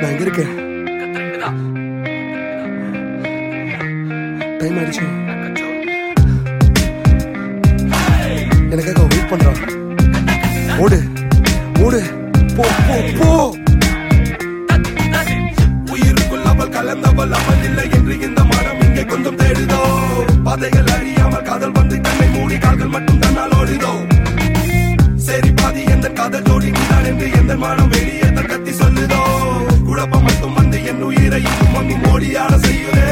நான் எங்க இருக்கேன் டைம் ஆயிடுச்சு எனக்காக வெயிட் பண்றான் ஓடு ஓடு போ போ போ உயிருக்குள் அவள் கலந்தவள் அவள் இல்லை என்று இந்த மனம் இங்கே கொஞ்சம் தேடுதோ பாதைகள் அறியாமல் காதல் வந்து கண்ணை மூடி கால்கள் மட்டும் தன்னால் ஓடுதோ சரி பாதி எந்த காதல் ஜோடி நீதான் என்று எந்த மனம் வெளியே தன் கத்தி சொல்லுதோ குழப்பம் மட்டும் வந்து என் உயிரை இன்னும் மம்மி மோடியாட செய்யுதே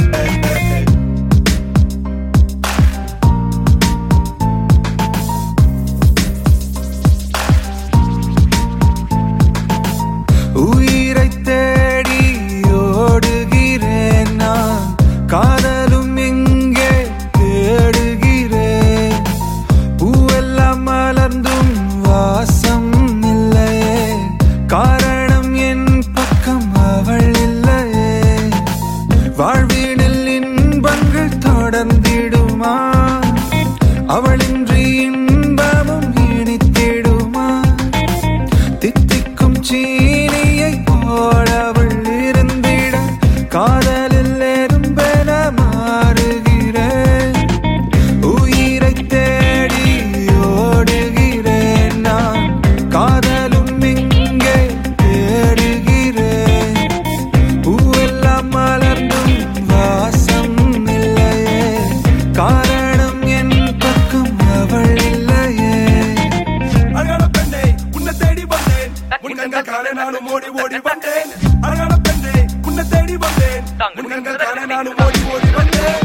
உயிரை தேடி ஓடுகிறேன் நான் காதலும் எங்கே தேடுகிறேன் பூவெல்லாம் மலர்ந்தும் வாசம் இல்லையே காரணம் என் பக்கம் அவள் இல்லையே வாழ்வினில் இன்பங்கள் தொடர்ந்திடுமா அவளின்றி இன்பமும் இனித்திடுமா தித்திக்கும் சீனியை போல அவள் இருந்திட காதலில் எறும்பென மாறுகிறேன் உயிரை தேடி ஓடுகிறேன் நான் காதலும் இங்கே தேடுகிறேன் பூவெல்லாம் மலர்ந்தும் வாசம் இல்லையே காரணம் என் பக்கம் அவள் இல்லையே அழகான பெண்ணே உன்னை தேடி வந்தேன் உன் கண்கள் காண நானும் ஓடி ஓடி வந்தேன் அழகான பெண்ணே உன்னை தேடி வந்தேன் உன் கண்கள் காண நானும் ஓடி ஓடி வந்தேன்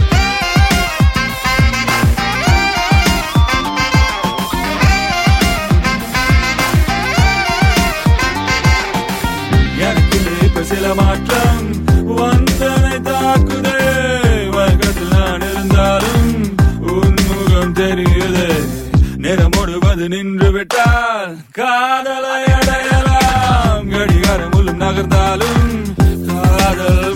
எனக்கு இப்ப சில மாற்றம் வந்தனை தாக்குதே வகத்தில் நான் இருந்தாலும் உன்முகம் தெரியுது நேரம் ஓடுவது நின்று விட்டால் காதலை அடையலாம் கடிகாரம் உள்ளும் நகர்ந்தாலும் காதல்